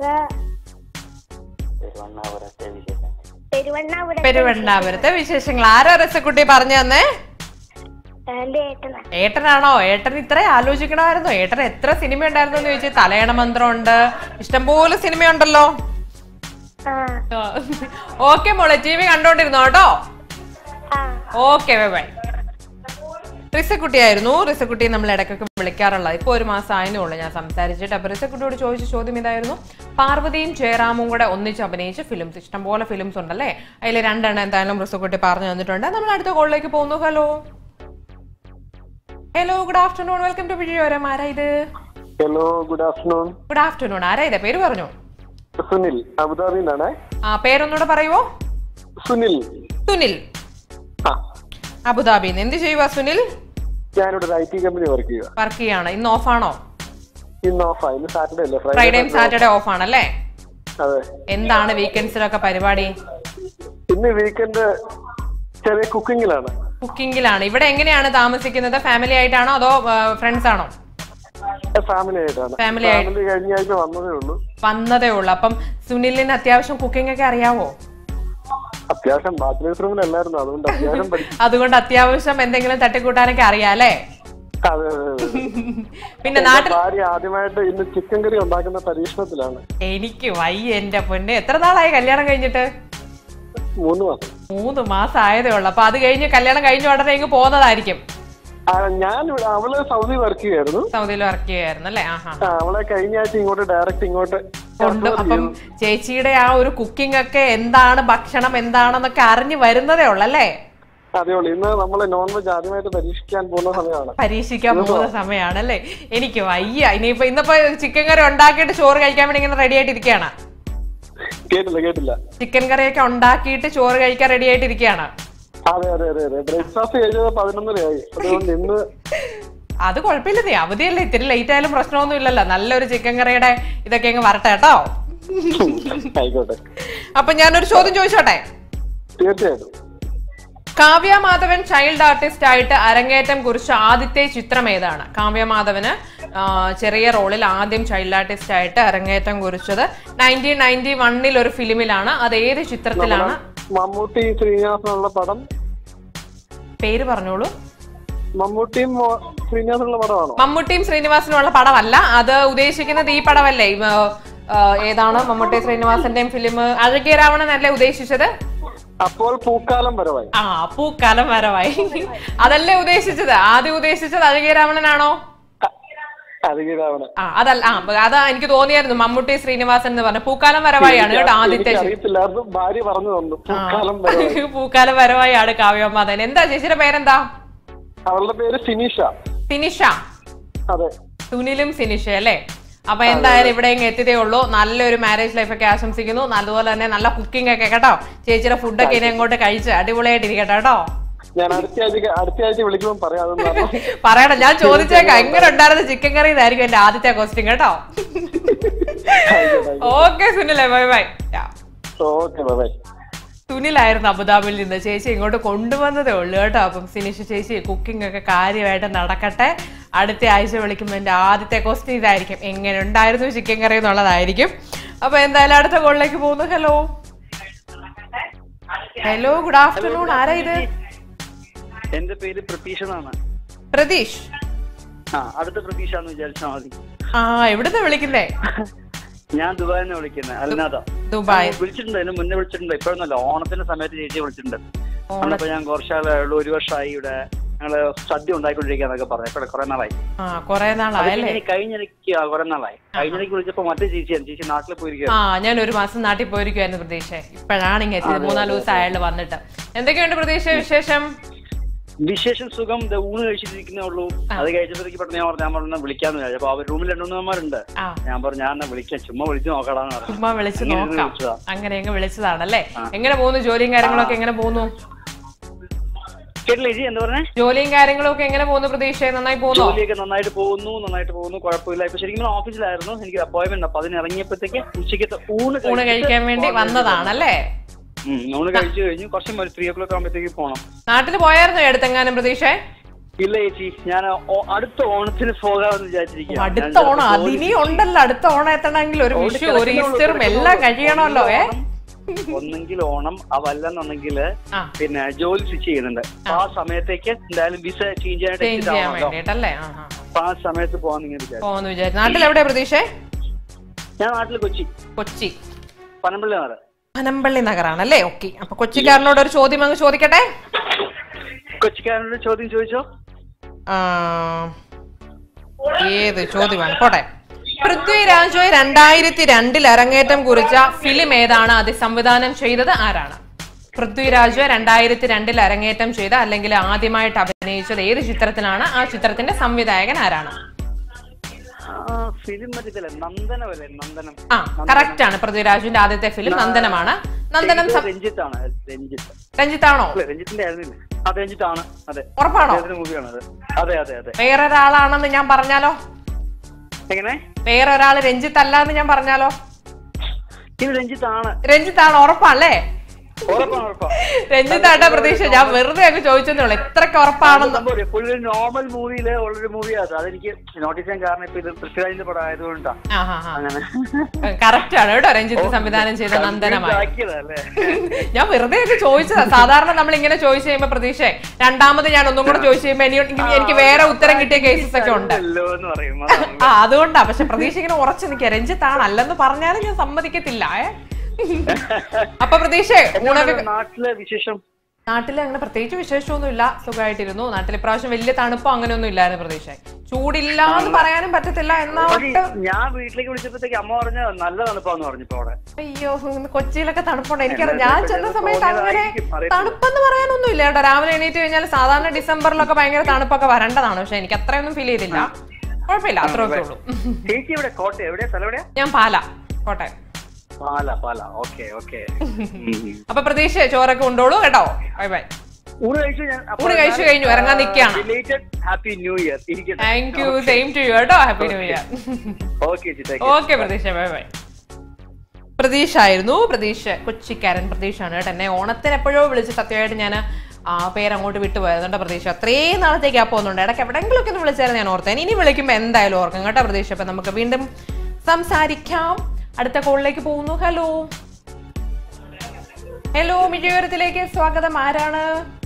പെരുവണ്ണാപുരം പെരുവണ്ണാപുരത്തെ വിശേഷങ്ങൾ ആരാ രസക്കുട്ടി പറഞ്ഞു തന്നേ എന്റെ ഏട്ടനാ ഏട്ടനാണോ ഏട്ടൻ ഇത്ര ആലോചിക്കണമായിരുന്നോ ഏട്ടൻ എത്ര സിനിമ ഉണ്ടായിരുന്നു എന്ന് ചോദിച്ചാൽ തലയണ മന്ത്രം ഉണ്ട് ഇഷ്ടംപോലെ സിനിമയുണ്ടല്ലോ ആ ഓക്കെ മോളെ ടി വി കണ്ടോണ്ടിരുന്നോ കേട്ടോ ആ ഓക്കെ ബൈ ബൈ റിസക്കുട്ടിയായിരുന്നു റിസക്കുട്ടി നമ്മൾ ഇടയ്ക്കൊക്കെ വിളിക്കാറുള്ളത് ഇപ്പോൾ ഒരു മാസം ആയതേ ഉള്ളൂ ഞാൻ സംസാരിച്ചിട്ട് അപ്പൊ റിസക്കുട്ടിയോട് ചോദിച്ച ചോദ്യം ഇതായിരുന്നു പാർവതിയും ജയറാമും കൂടെ ഒന്നിച്ച് അഭിനയിച്ച ഫിലിംസ് ഇഷ്ടംപോലെ ഫിലിംസ് ഉണ്ടല്ലേ അതിൽ രണ്ടെണ്ണം എന്തായാലും റിസക്കുട്ടി പറഞ്ഞു തന്നിട്ടുണ്ട് നമ്മൾ അടുത്ത കോളിലേക്ക് പോകുന്നു hello hello good afternoon welcome to വിജയോരം ആരാ ഇത് hello good afternoon good afternoon ആരാ ഇത് പേര് പറഞ്ഞു സുനിൽ അബുദാബിയിൽ നിന്നാണേ ആ പേരൊന്നുകൂടെ പറയുവോ സുനിൽ സുനിൽ ആ അബുദാബിയിൽ നിന്ന് എന്ത് ചെയ്യുക സുനിൽ ഞാനിവിടെ ഒരു ഐ ടി കമ്പനി വർക്ക് ചെയ്യുക വർക്ക് ചെയ്യാണ് ഇന്ന് ഓഫാണോ ഇന്ന് ഓഫാ ഇന്ന് സാറ്റർഡേ അല്ലേ ഫ്രൈഡേയും സാറ്റർഡേ ഓഫ് ആണല്ലേ അതെ എന്താണ് വീക്കെൻഡ്സിലൊക്കെ പരിപാടി ഇന്ന് വീക്കെൻഡ് ചെറിയ കുക്കിങ്ങിലാണ് കുക്കിങ്ങിലാണ് ഇവിടെ എങ്ങനെയാണ് താമസിക്കുന്നത് ഫാമിലി ആയിട്ടാണോ അതോ ഫ്രണ്ട്സ് ആണോ ഫാമിലി ആയിട്ടാണ് Family ആയിട്ട്. ഫാമിലി കഴിഞ്ഞ ആഴ്ച വന്നതേ ഉള്ളൂ വന്നതേ ഉള്ളു അപ്പം സുനിലിന് അത്യാവശ്യം കുക്കിംഗ് ഒക്കെ അറിയാവോ അത്യാവശ്യം ബാച്ചിലേഴ്സ് റൂമിലല്ലായിരുന്നു അതുകൊണ്ട് അത്യാവശ്യം പഠിച്ചു അതുകൊണ്ട് അത്യാവശ്യം എന്തെങ്കിലും തട്ടിക്കൂട്ടാനൊക്കെ അറിയാം അല്ലേ അതെ അതെ അതെ പിന്നെ എന്റെ നാട്ടിൽ ഭാര്യ ആദ്യമായിട്ട് ഇന്ന് ചിക്കൻ കറി ഉണ്ടാക്കുന്ന പരീക്ഷണത്തിലാണ് എനിക്ക് വയ്യ എന്റെ പൊന്നെ എത്ര നാളായി കല്യാണം കഴിഞ്ഞിട്ട് മൂന്ന് മാസം മൂന്ന് മാസം ആയതേ ഉള്ളു അപ്പൊ അത് കഴിഞ്ഞ് കല്യാണം കഴിഞ്ഞ ഉടനെ ഇങ്ങ് പോകുന്നതായിരിക്കും ആ, ഞാൻ ഇവിടെ അവള് സൗദി വർക്ക് ചെയ്യായിരുന്നു സൗദിയിൽ വർക്ക് ചെയ്യായിരുന്നു അല്ലേ ആഹാ ആ, അവളെ കഴിഞ്ഞ ആഴ്ച ഇങ്ങോട്ട് ഡയറക്റ്റ് ഇങ്ങോട്ട് കൊണ്ട് transfer അപ്പം ചെയ്തു. ചേച്ചിയുടെ ആ ഒരു കുക്കിംഗ് ഒക്കെ എന്താണ് ഭക്ഷണം എന്താണെന്നൊക്കെ അറിഞ്ഞു വരുന്നതേ ഉള്ളല്ലേ അതേ ഉള്ളൂ ഇന്ന് നമ്മൾ നോൺ വെജ് ആദ്യമായിട്ട് പരീക്ഷിക്കാൻ പോകുന്ന സമയമാണ് പരീക്ഷിക്കാൻ പോകുന്ന സമയമാണ് അല്ലേ എനിക്ക് വയ്യ ഇനിയിപ്പോ ഇന്നിപ്പോ ചിക്കൻ കറി ഉണ്ടാക്കിയിട്ട് ചോറ് കഴിക്കാൻ വേണ്ടി ഇങ്ങനെ റെഡി ആയിട്ടിരിക്കുകയാണ് കേട്ടില്ല കേട്ടില്ല ചിക്കൻ കറിയൊക്കെ ഉണ്ടാക്കിയിട്ട് ചോറ് കഴിക്കാൻ റെഡി ആയിട്ടിരിക്കുകയാണ് അതെ അതെ അതെ അതെ ബ്രേക്ക്ഫാസ്റ്റ് കഴിഞ്ഞത് പതിനൊന്നരയായി അതുകൊണ്ട് ഇന്ന് അത് കുഴപ്പമില്ലെന്നേ അവധിയല്ലേ ഇത്തിരി ലേറ്റ് ആയാലും പ്രശ്നമൊന്നും ഇല്ലല്ലോ നല്ലൊരു ചിക്കൻ കറിയുടെ ഇതൊക്കെ അങ്ങ് വരട്ടെ കേട്ടോ ആയിക്കോട്ടെ അപ്പൊ ഞാനൊരു ചോദ്യം ചോദിച്ചോട്ടെ തീർച്ചയായിട്ടും കാവ്യ മാധവൻ ചൈൽഡ് ആർട്ടിസ്റ്റ് ആയിട്ട് അരങ്ങേറ്റം കുറിച്ച ആദ്യത്തെ ചിത്രം ഏതാണ് കാവ്യ മാധവന് ആ, ചെറിയ റോളിൽ ആദ്യം ചൈൽഡ് ആർട്ടിസ്റ്റ് ആയിട്ട് അരങ്ങേറ്റം കുറിച്ചത് നയൻറ്റീൻ നയൻറ്റി വണ്ണിൽ ഒരു ഫിലിമിലാണ് അത് ഏത് ചിത്രത്തിലാണ് മമ്മൂട്ടി ശ്രീനിവാസനുള്ള പടം പേര് പറഞ്ഞോളൂ മമ്മൂട്ടിയും മോ- ശ്രീനിവാസനുള്ള പടമാണോ മമ്മൂട്ടിയും ശ്രീനിവാസനുമുള്ള പടമല്ല അത് ഉദ്ദേശിക്കുന്നത് ഈ പടമല്ലേ ഇവ, ആ, ഏതാണ് മമ്മൂട്ടി ശ്രീനിവാസന്റെയും ഫിലിം അഴകിയ രാവണനല്ലേ ഉദ്ദേശിച്ചത് അപ്പോൾ പൂക്കാലം വരവായി ആ പൂക്കാലം വരവായി അതല്ലേ ഉദ്ദേശിച്ചത് ആദ്യം ഉദ്ദേശിച്ചത് അഴകിയ രാവണനാണോ അതിഗീതാവണം ആ അതല്ല ആ അതാ എനിക്ക് തോന്നിയായിരുന്നു മമ്മൂട്ടി ശ്രീനിവാസൻ എന്ന് പറഞ്ഞ പൂക്കാലം വരവായാണ് കേട്ടോ ആദ്യത്തെ എനിക്ക് ശി- അറിയത്തില്ലായിരുന്നു ഭാര്യ പറഞ്ഞു തന്നു ആ. കാലം വരെ പൂക്കാലം വരവായാണ് കാവ്യമാധവൻ എന്താ ചേച്ചിയുടെ പേരെന്താ അവളുടെ പേര് സിനീഷ സിനിഷ അതെ സുനിലും സിനിഷ അല്ലേ അപ്പൊ എന്തായാലും ഇവിടെ ഇങ്ങ് എത്തിയതേ ഉള്ളൂ നല്ലൊരു മാരേജ് ലൈഫ് ഒക്കെ ആശംസിക്കുന്നു അതുപോലെ തന്നെ നല്ല കുക്കിംഗ് ഒക്കെ കേട്ടോ ചേച്ചിയുടെ ഫുഡൊക്കെ ഇനി അങ്ങോട്ട് കഴിച്ച് അടിപൊളിയായിട്ട് ഇരിക്കട്ടെ കേട്ടോ ഞാൻ അടുത്ത ആഴ്ച അടുത്ത ആഴ്ച വിളിക്കുമ്പോൾ പറയാം അതൊന്നും പറഞ്ഞു പറയണം ഞാൻ ചോദിച്ചേക്കാം എങ്ങനെ ഉണ്ടായിരുന്ന ചിക്കൻ കറി ഇതായിരിക്കും എന്റെ ആദ്യത്തെ ക്വസ്റ്റ്യൻ കേട്ടോ ഓക്കെ സുനിലെ ബൈ ബൈ ഓക്കെ ബൈ സുനിലായിരുന്നു അബുദാബിയിൽ നിന്ന് ചേച്ചി ഇങ്ങോട്ട് കൊണ്ടുവന്നതേ ഉള്ളൂ കേട്ടോ അപ്പം സിനിഷ ചേച്ചി കുക്കിംഗ് ഒക്കെ കാര്യമായിട്ട് നടക്കട്ടെ അടുത്ത ആഴ്ച വിളിക്കുമ്പോൾ എൻ്റെ ആദ്യത്തെ ക്വസ്റ്റ്യൻ ഇതായിരിക്കും എങ്ങനെ ഉണ്ടായിരുന്നു ചിക്കൻ കറി എന്നുള്ളതായിരിക്കും അപ്പൊ എന്തായാലും അടുത്ത കോളിലേക്ക് പോകുന്നു ഹലോ ഹലോ ഗുഡ് ആഫ്റ്റർനൂൺ ആരാ ഇത് എന്റെ പേര് പ്രതീഷ് എന്നാണ് പ്രതീഷ് ആ അടുത്ത പ്രതീഷ എന്ന് വിചാരിച്ചാൽ മതി ആ എവിടുന്ന് വിളിക്കുന്നേ ഞാൻ ദുബായിൽ നിന്ന് വിളിക്കുന്നത് അൽനാഥ ദുബായ് വിളിച്ചിട്ടുണ്ട് അതിന് മുന്നേ വിളിച്ചിട്ടുണ്ട് ഇപ്പോഴൊന്നല്ല ഓണത്തിന്റെ സമയത്ത് ചേച്ചി വിളിച്ചിട്ടുണ്ട് അന്നപ്പോ ഞാൻ കുറച്ചാളുള്ളൂ ഒരു വർഷമായി ഇവിടെ ഞങ്ങള് സദ്യ ഉണ്ടായിക്കൊണ്ടിരിക്കാന്നൊക്കെ പറഞ്ഞു ഇപ്പൊ കുറെ നാളായി ആ കൊറേ നാളായല്ലേ ഇനി കഴിഞ്ഞിടയ്ക്ക് ആ, കുറെ നാളായി കഴിഞ്ഞിടയ്ക്ക് വിളിച്ചപ്പോ മറ്റേ ചേച്ചിയാണ് ചേച്ചി നാട്ടിൽ പോയിരിക്കുക ആ ഞാൻ ഒരു മാസം നാട്ടിൽ പോയിരിക്കുവായിരുന്നു പ്രതീക്ഷ ഇപ്പോഴാണ് ഇങ്ങനെ എത്തിയത് മൂന്നാല് ദിവസം അയാൾ വന്നിട്ട് എന്തൊക്കെയുണ്ട് പ്രതീക്ഷ വിശേഷം വിശേഷം സുഖം ദേ ഊണ് കഴിച്ചിരിക്കുന്നേ ഉള്ളൂ അത് കഴിച്ചപ്പോഴത്തേക്ക് പെട്ടെന്ന് ഞാൻ പറഞ്ഞു ഞാൻ പറഞ്ഞു വിളിക്കാന്ന് വിചാരിച്ചു അപ്പൊ അവർ റൂമിൽ രണ്ടുമൂന്നന്മാരുണ്ട് ആ ഞാൻ പറഞ്ഞു ഞാൻ എന്നാ വിളിക്കാം ചുമ്മാ വിളിച്ചു നോക്കടാന്ന് പറഞ്ഞു ചുമ്മാ വിളിച്ച് അങ്ങനെ ഇരുന്ന് നോക്കാം വിളിച്ചതാ. അങ്ങനെ അങ്ങ് വിളിച്ചതാണല്ലേ എങ്ങനെ പോകുന്നു ജോലിയും കാര്യങ്ങളൊക്കെ എങ്ങനെ പോകുന്നു കേട്ടില്ല ചേച്ചി എന്താ പറഞ്ഞേ ജോലിയും കാര്യങ്ങളും ഒക്കെ എങ്ങനെ പോകുന്നു പ്രതീക്ഷ നന്നായി പോകുന്നോ ജോലിയൊക്കെ നന്നായിട്ട് പോകുന്നു നന്നായിട്ട് പോകുന്നു കുഴപ്പമില്ല ഇപ്പൊ ശരിക്കും പറഞ്ഞാൽ ഓഫീസിലായിരുന്നു എനിക്ക് അപ്പോയിന്റ്മെന്റ് അപ്പൊ അതിന് ഇറങ്ങിയപ്പോഴത്തേക്ക് ഉച്ചയ്ക്കത്തെ ഊണ് ഊണ് കഴിക്കാൻ വേണ്ടി വന്നതാണല്ലേ ഉം, ഊണ് കഴിച്ചു കഴിഞ്ഞു കുറച്ച് ഒരു ത്രീ ഓ ക്ലോക്ക് ആകുമ്പോഴത്തേക്ക് പോകണം നാട്ടിൽ പോയായിരുന്നു എടുത്തെങ്ങാനും പ്രതീക്ഷ ഇല്ല ചേച്ചി ഞാൻ ഓ- അടുത്ത ഓണത്തിന് പോകാമെന്ന് വിചാരിച്ചിരിക്കുക അടുത്ത ഓണം അതിനി ഉണ്ടല്ലോ അടുത്ത ഓണം എത്തണമെങ്കിൽ ഒരു വിഷു ഒരു ഈസ്റ്ററും എല്ലാം കഴിയണമല്ലോ ഏ ഒന്നെങ്കിൽ ഓണം അതല്ലെന്നുണ്ടെങ്കിൽ ആ പിന്നെ ജോലി സ്വിച്ച് ചെയ്യുന്നുണ്ട് അപ്പൊ ആ സമയത്തേക്ക് എന്തായാലും വിസ ചേഞ്ച് ചെയ്യാനായിട്ട് ചേഞ്ച് exit ചെയ്യാൻ ആവണമല്ലോ. വേണ്ടിട്ടല്ലേ ആ ആ അപ്പൊ ആ സമയത്ത് പോകാൻ ഇങ്ങനെ വിചാരിച്ചു പോന്ന് വിചാരിച്ചു നാട്ടിൽ എവിടെയാ പ്രതീക്ഷ ഞാൻ നാട്ടിൽ കൊച്ചി കൊച്ചി പനമ്പള്ളി നാട് പനമ്പള്ളി നഗറാണല്ലേ ഓക്കെ അപ്പൊ കൊച്ചിക്കാരനോട് ഒരു ചോദ്യം അങ്ങ് ചോദിക്കട്ടെ കൊച്ചിക്കാരനോട് ചോദ്യം ചോദിച്ചോ ആ, ഏത് ചോദ്യമാണ് പോട്ടെ പൃഥ്വിരാജ് രണ്ടായിരത്തി രണ്ടിൽ അരങ്ങേറ്റം കുറിച്ച ഫിലിം ഏതാണ് അത് സംവിധാനം ചെയ്തത് ആരാണ് പൃഥ്വിരാജ് രണ്ടായിരത്തി രണ്ടിൽ അരങ്ങേറ്റം ചെയ്ത അല്ലെങ്കിൽ ആദ്യമായിട്ട് അഭിനയിച്ചത് ഏത് ചിത്രത്തിലാണ് ആ ചിത്രത്തിന്റെ സംവിധായകൻ ആരാണ് ഫിലിം മറ്റേ നന്ദനമല്ലേ നന്ദനം ആ കറക്റ്റ് ആണ് പൃഥ്വിരാജിന്റെ ആദ്യത്തെ ഫിലിം നന്ദനമാണ് നന്ദനം സം- രഞ്ജിത്താണ് രഞ്ജിത്ത് രഞ്ജിത്താണോ അല്ല രഞ്ജിത്തിന്റെ ആയിരുന്നില്ല അതെ രഞ്ജിത്താണ് അതെ ഉറപ്പാണോ മൂവിയാണ് അത് അതെ അതെ അതെ വേറൊരാളാണെന്ന് ഞാൻ പറഞ്ഞാലോ എങ്ങനെ വേറൊരാള് രഞ്ജിത്ത് അല്ല എന്ന് ഞാൻ പറഞ്ഞാലോ ഇത് രഞ്ജിത്താണ് രഞ്ജിത്താണ് ഉറപ്പല്ലേ ഉറപ്പാണ് ഉറപ്പാണ് രഞ്ജിത്താട്ട പ്രതീക്ഷ ഞാൻ വെറുതെ അങ്ങ് ചോദിച്ചതേ ഉള്ളൂ എത്രയൊക്കെ ഉറപ്പാണെന്ന് പുള്ളി നോർമൽ മൂവിയില് ഉള്ളൊരു മൂവിയാണ് അതെനിക്ക് നോട്ടീസ് ചെയ്യാൻ കാരണം ഇപ്പൊ ഇത് പൃഥ്വിരാജിന്റെ പടം ആയതുകൊണ്ടാ അങ്ങനെ കറക്റ്റ് ആണ് കേട്ടോ രഞ്ജിത്ത് സംവിധാനം ചെയ്ത നന്ദനമായി ആക്കിയതല്ലേ ഞാൻ വെറുതെ ഒക്കെ ചോദിച്ചതാ സാധാരണ നമ്മൾ ഇങ്ങനെ ചോദിച്ചു കഴിയുമ്പോ പ്രതീക്ഷ രണ്ടാമത് ഞാൻ ഒന്നും കൂടെ ചോദിച്ചു കഴിയുമ്പോ ഇനി എനിക്ക് എനിക്ക് വേറെ ഉത്തരം കിട്ടിയ കേസസ് ഒക്കെ ഉണ്ട് അല്ലോ എന്ന് പറയും അതാണ്. ആ അതുകൊണ്ടാ പക്ഷെ പ്രതീക്ഷ ഇങ്ങനെ ഉറച്ചു നിൽക്കുക രഞ്ജിത്താണ് അല്ലെന്ന് പറഞ്ഞാലും ഞാൻ സമ്മതിക്കത്തില്ല ഏ അപ്പൊ പ്രതീക്ഷ ഊണൊക്കെ നാട്ടിലെ വിശേഷം നാട്ടിൽ അങ്ങനെ പ്രത്യേകിച്ച് വിശേഷമൊന്നുമില്ല സുഖമായിട്ടിരുന്നു നാട്ടിൽ ഇപ്രാവശ്യം വലിയ തണുപ്പോ അങ്ങനെയൊന്നും ഇല്ലായിരുന്നു പ്രതീക്ഷ ചൂടില്ല എന്ന് പറയാനും പറ്റത്തില്ല എന്നാ പക്ഷേ ഒട്ടും ഞാൻ വീട്ടിലേക്ക് വിളിച്ചപ്പോഴത്തേക്ക് അമ്മ പറഞ്ഞ നല്ല തണുപ്പാന്ന് പറഞ്ഞു ഇപ്പൊ അവിടെ അയ്യോ ഇന്ന് കൊച്ചിയിലൊക്കെ തണുപ്പുണ്ട് എനിക്കറിയാം ഞാൻ ചെന്ന സമയത്ത് അങ്ങനെ തോന്നിയതായിരിക്കും, അറിയത്തില്ല. തണുപ്പെന്ന് പറയാനൊന്നും ഇല്ല കേട്ടോ രാവിലെ എണീറ്റ് കഴിഞ്ഞാൽ സാധാരണ ഡിസംബറിലൊക്കെ ഭയങ്കര തണുപ്പൊക്കെ വരേണ്ടതാണ് പക്ഷെ എനിക്ക് അത്രയൊന്നും ഫീൽ ചെയ്തില്ല കുഴപ്പമില്ല അത്രയൊക്കെ ഉള്ളൂ ചേച്ചി ഇവിടെ കോട്ടയം എവിടെയാ സ്ഥലം എവിടെയാ ഞാൻ പാല കോട്ടെ പാല പാല ഓക്കെ ഓക്കെ അപ്പൊ പ്രതീക്ഷ ചോറൊക്കെ ഉണ്ടോളൂ കേട്ടോ ബൈ ബൈ ഊണ് കഴിച്ചു ഞാൻ ഊണ് കഴിച്ചു കഴിഞ്ഞു, ഇറങ്ങാൻ നിൽക്കുകയാണ്. ഹാപ്പി ന്യൂ ഇയർ ഇരിക്കട്ടെ thank you same to you കേട്ടോ ഹാപ്പി ന്യൂ ഇയർ ഓക്കെ ചേച്ചി ഓക്കെ പ്രതീക്ഷ ബൈ ബൈ പ്രതീക്ഷ ആയിരുന്നു പ്രതീക്ഷ കൊച്ചിക്കാരൻ പ്രതീക്ഷയാണ് കേട്ടോ എന്നെ ഓണത്തിന് എപ്പോഴോ വിളിച്ച് സത്യമായിട്ട് ഞാൻ ആ പേരങ്ങോട്ട് വിട്ടുപോയതുകൊണ്ട് പ്രതീക്ഷ അത്രയും നാളത്തേക്ക് ആ പോകുന്നുണ്ട് ഇടയ്ക്ക് എവിടെയെങ്കിലുമൊക്കെ ഒന്ന് വിളിച്ചായിരുന്നു ഞാൻ ഓർത്തേൻ ഇനി വിളിക്കുമ്പോൾ എന്തായാലും ഓർക്കും കേട്ടോ പ്രതീക്ഷ അപ്പൊ നമുക്ക് വീണ്ടും സംസാരിക്കാം അടുത്ത കോളിലേക്ക് പോകുന്നു ഹലോ ഹലോ മിഴിയോരത്തിലേക്ക് സ്വാഗതം ആരാണ്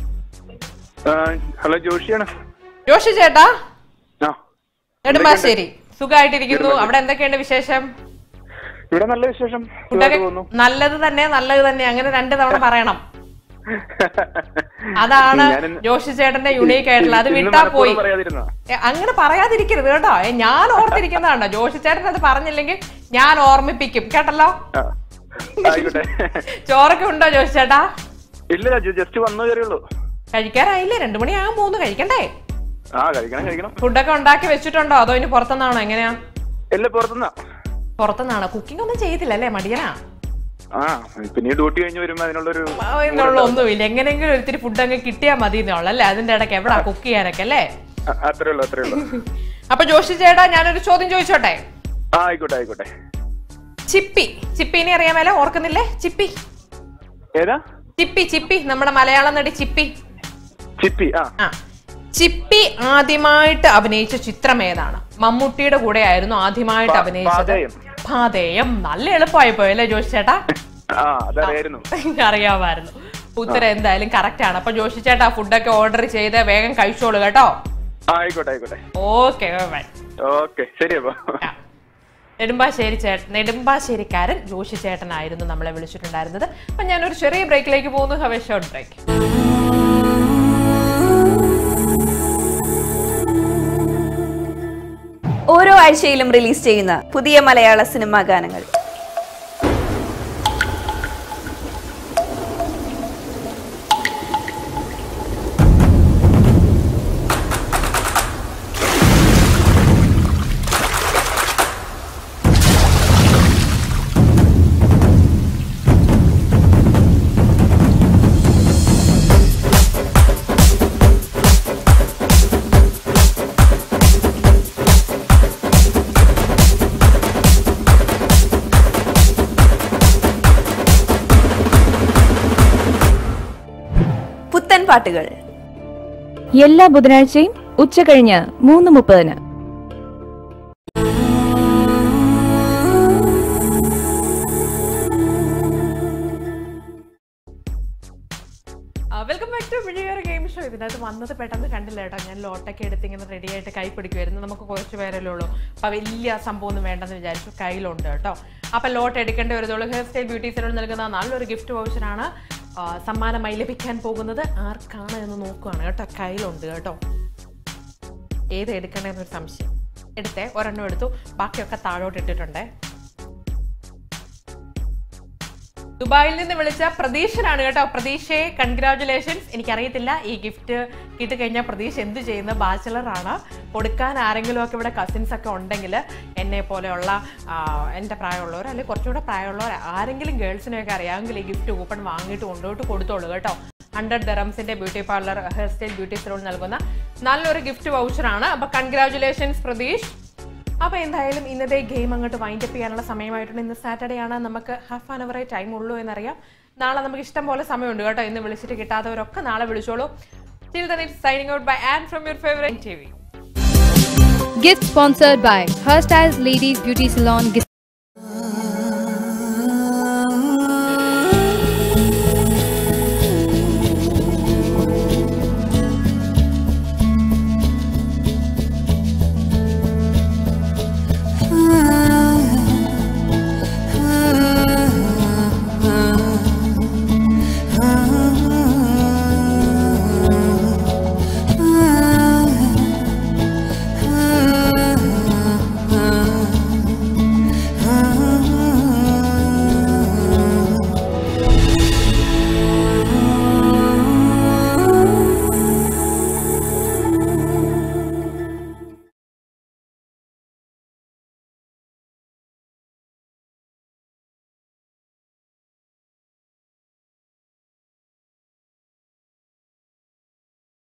ഹലോ ജോഷിയാണ് ജോഷി ചേട്ടാ ആ നെടുമ്പാശ്ശേരി സുഖമായിട്ടിരിക്കുന്നു അവിടെ എന്തൊക്കെയുണ്ട് വിശേഷം ഇവിടെ നല്ല വിശേഷം ഫുഡൊക്കെ നല്ലത് തന്നെ നല്ലത് തന്നെ അങ്ങനെ രണ്ട് തവണ പറയണം അതാണ് ഞാനിന്ന് ജോഷി ചേട്ടന്റെ യുണീക്ക് ആയിട്ടുള്ള അത് ഇന്ന് വിട്ടാ പോയി മനഃപൂർവ്വം പറയാതിരുന്നതാ. ഏ, അങ്ങനെ പറയാതിരിക്കരുത് കേട്ടോ ഏ, ഞാൻ ഓർത്തിരിക്കുന്നതാണ്ടോ ജോഷി ചേട്ടൻ അത് പറഞ്ഞില്ലെങ്കിൽ ഞാൻ ഓർമ്മിപ്പിക്കും കേട്ടല്ലോ ആ. ആയിക്കോട്ടെ ചോറൊക്കെ ഉണ്ടോ ജോഷി ചേട്ടാ ഇല്ല ജസ്റ്റ് വന്നു കയറിയുള്ളൂ കഴിക്കാറായില്ലേ രണ്ടു മണിയാകും മൂന്ന് കഴിക്കണ്ടേ ആ കഴിക്കണം കഴിക്കണം ഫുഡൊക്കെ ഉണ്ടാക്കി വെച്ചിട്ടുണ്ടോ അതോ ഇനി പുറത്തുനിന്നാണോ എങ്ങനെയാ ഇല്ല പുറത്തുനിന്നാ പുറത്തുനിന്നാണോ കുക്കിംഗ് ഒന്നും ചെയ്തില്ല അല്ലേ മടിയനാ ആ പിന്നെ ഡ്യൂട്ടി കഴിഞ്ഞ് വരുമ്പോ അതിനുള്ളൊരു എന്നുള്ള ഒന്നുമില്ല എങ്ങനെയെങ്കിലും ഒരിത്തിരി ഫുഡ് അങ്ങ് കിട്ടിയാൽ മതി എന്നുള്ളൂ അല്ലേ അതിന്റെ ഇടയ്ക്ക് എവിടാ കുക്ക് ചെയ്യാനൊക്കെ അല്ലേ ആ, അത്രേ ഉള്ളൂ അത്രേ ഉള്ളൂ അപ്പൊ ജോഷി ചേട്ടാ ഞാനൊരു ചോദ്യം ചോദിച്ചോട്ടെ ആ ആയിക്കോട്ടെ ആയിക്കോട്ടെ ചിപ്പി ചിപ്പിനെ അറിയാമല്ലോ ഓർക്കുന്നില്ലേ ചിപ്പി ഏതാ ചിപ്പി ചിപ്പി നമ്മുടെ മലയാളം നടി ചിപ്പി ചിപ്പി ആ ആ ചിപ്പി ആദ്യമായിട്ട് അഭിനയിച്ച ചിത്രം ഏതാണ് മമ്മൂട്ടിയുടെ കൂടെ ആയിരുന്നു ആദ്യമായിട്ട് പാ- അഭിനയിച്ചത് പാതയം. പാതയം നല്ല എളുപ്പമായി പോയല്ലേ ജോഷി ചേട്ടാ ആ അതറിയായിരുന്നു അറിയാമായിരുന്നു ഉത്തരം എന്തായാലും കറക്റ്റ് ആണ് അപ്പൊ ജോഷി ചേട്ടാ ഫുഡൊക്കെ ഓർഡർ ചെയ്ത് വേഗം കഴിച്ചോളൂ കേട്ടോ ആ ആയിക്കോട്ടെ ആയിക്കോട്ടെ ഓക്കെ ബൈ ഓക്കെ ശരി അപ്പൊ ആ. നെടുമ്പാശ്ശേരി ചേട്ടൻ നെടുമ്പാശ്ശേരിക്കാരൻ ജോഷി ചേട്ടനായിരുന്നു നമ്മളെ വിളിച്ചിട്ടുണ്ടായിരുന്നത് അപ്പൊ ഞാനൊരു ചെറിയ ബ്രേക്കിലേക്ക് പോകുന്നു ഹവേ ഷോർട്ട് ബ്രേക്ക് ഓരോ ആഴ്ചയിലും റിലീസ് ചെയ്യുന്ന പുതിയ മലയാള സിനിമാ ഗാനങ്ങൾ പുത്തൻ പാട്ടുകൾ എല്ലാ ബുധനാഴ്ചയും ഉച്ചകഴിഞ്ഞ് മൂന്ന് മുപ്പതിന് വെൽക്കം ബാക്ക് ടു വിഴിയൊരു ഗെയിം ഷോ ഇതിനകത്ത് വന്നത് പെട്ടെന്ന് കണ്ടില്ല കേട്ടോ ഞാൻ ലോട്ടൊക്കെ എടുത്ത് ഇങ്ങനെ റെഡി ആയിട്ട് കൈ പിടിക്കുമായിരുന്നു നമുക്ക് കുറച്ച് പേരല്ലേ ഉള്ളൂ അപ്പൊ വലിയ സംഭവം ഒന്നും വേണ്ടെന്ന് വിചാരിച്ചു കയ്യിലുണ്ട് കേട്ടോ അപ്പൊ ലോട്ട് എടുക്കേണ്ടി വരുന്നുള്ളൂ ഹെയർ സ്റ്റൈൽ ബ്യൂട്ടി സലൂൺ നൽകുന്ന നല്ലൊരു ഗിഫ്റ്റ് വൗച്ചറാണ് സമ്മാനമായി ലഭിക്കാൻ പോകുന്നത് ആർക്കാണ് എന്ന് നോക്കുകയാണ് കേട്ടോ കയ്യിലുണ്ട് കേട്ടോ ഏത് എടുക്കണമെന്നൊരു സംശയം എടുത്തേ ഒരെണ്ണം എടുത്തു ബാക്കിയൊക്കെ താഴോട്ട് ഇട്ടിട്ടുണ്ടേ ദുബായിൽ നിന്ന് വിളിച്ച പ്രതീക്ഷനാണ് കേട്ടോ പ്രതീക്ഷയെ കൺഗ്രാറ്റുലേഷൻസ് എനിക്കറിയത്തില്ല ഈ ഗിഫ്റ്റ് കിട്ടിക്കഴിഞ്ഞാൽ പ്രതീക്ഷ എന്ത് ചെയ്യുന്ന ബാച്ചലർ ആണ് കൊടുക്കാൻ ആരെങ്കിലും ഒക്കെ ഇവിടെ കസിൻസ് ഒക്കെ ഉണ്ടെങ്കിൽ എന്നെ പോലെയുള്ള ആ, എൻ്റെ പ്രായമുള്ളവർ അല്ലെങ്കിൽ കുറച്ചുകൂടെ പ്രായമുള്ളവർ ആരെങ്കിലും ഗേൾസിനെയൊക്കെ അറിയാമെങ്കിൽ ഈ ഗിഫ്റ്റ് കൂപ്പൺ വാങ്ങിയിട്ട് കൊണ്ടുപോയിട്ട് കൊടുത്തോളൂ കേട്ടോ ഹൺഡ്രഡ് ദറംസിന്റെ beauty parlour hair style beauty salon നൽകുന്ന നല്ലൊരു ഗിഫ്റ്റ് വൗച്ചറാണ് അപ്പൊ കൺഗ്രാറ്റുലേഷൻസ് പ്രതീഷ് അപ്പൊ എന്തായാലും ഇന്നത്തെ ഗെയിം അങ്ങോട്ട് വൈൻഡ് അപ്പ് ചെയ്യാനുള്ള സമയമായിട്ടുണ്ട് ഇന്ന് സാറ്റർഡേ ആണ് നമുക്ക് ഹാഫ് ആൻ അവറേ ടൈം ഉള്ളൂ എന്നറിയാം നാളെ നമുക്ക് ഇഷ്ടം പോലെ സമയമുണ്ട് കേട്ടോ ഇന്ന് വിളിച്ചിട്ട് കിട്ടാത്തവരൊക്കെ നാളെ വിളിച്ചോളൂ Till then, it's signing out by Anne from your favorite TV. Gift sponsored by Hairstyles Ladies Beauty Salon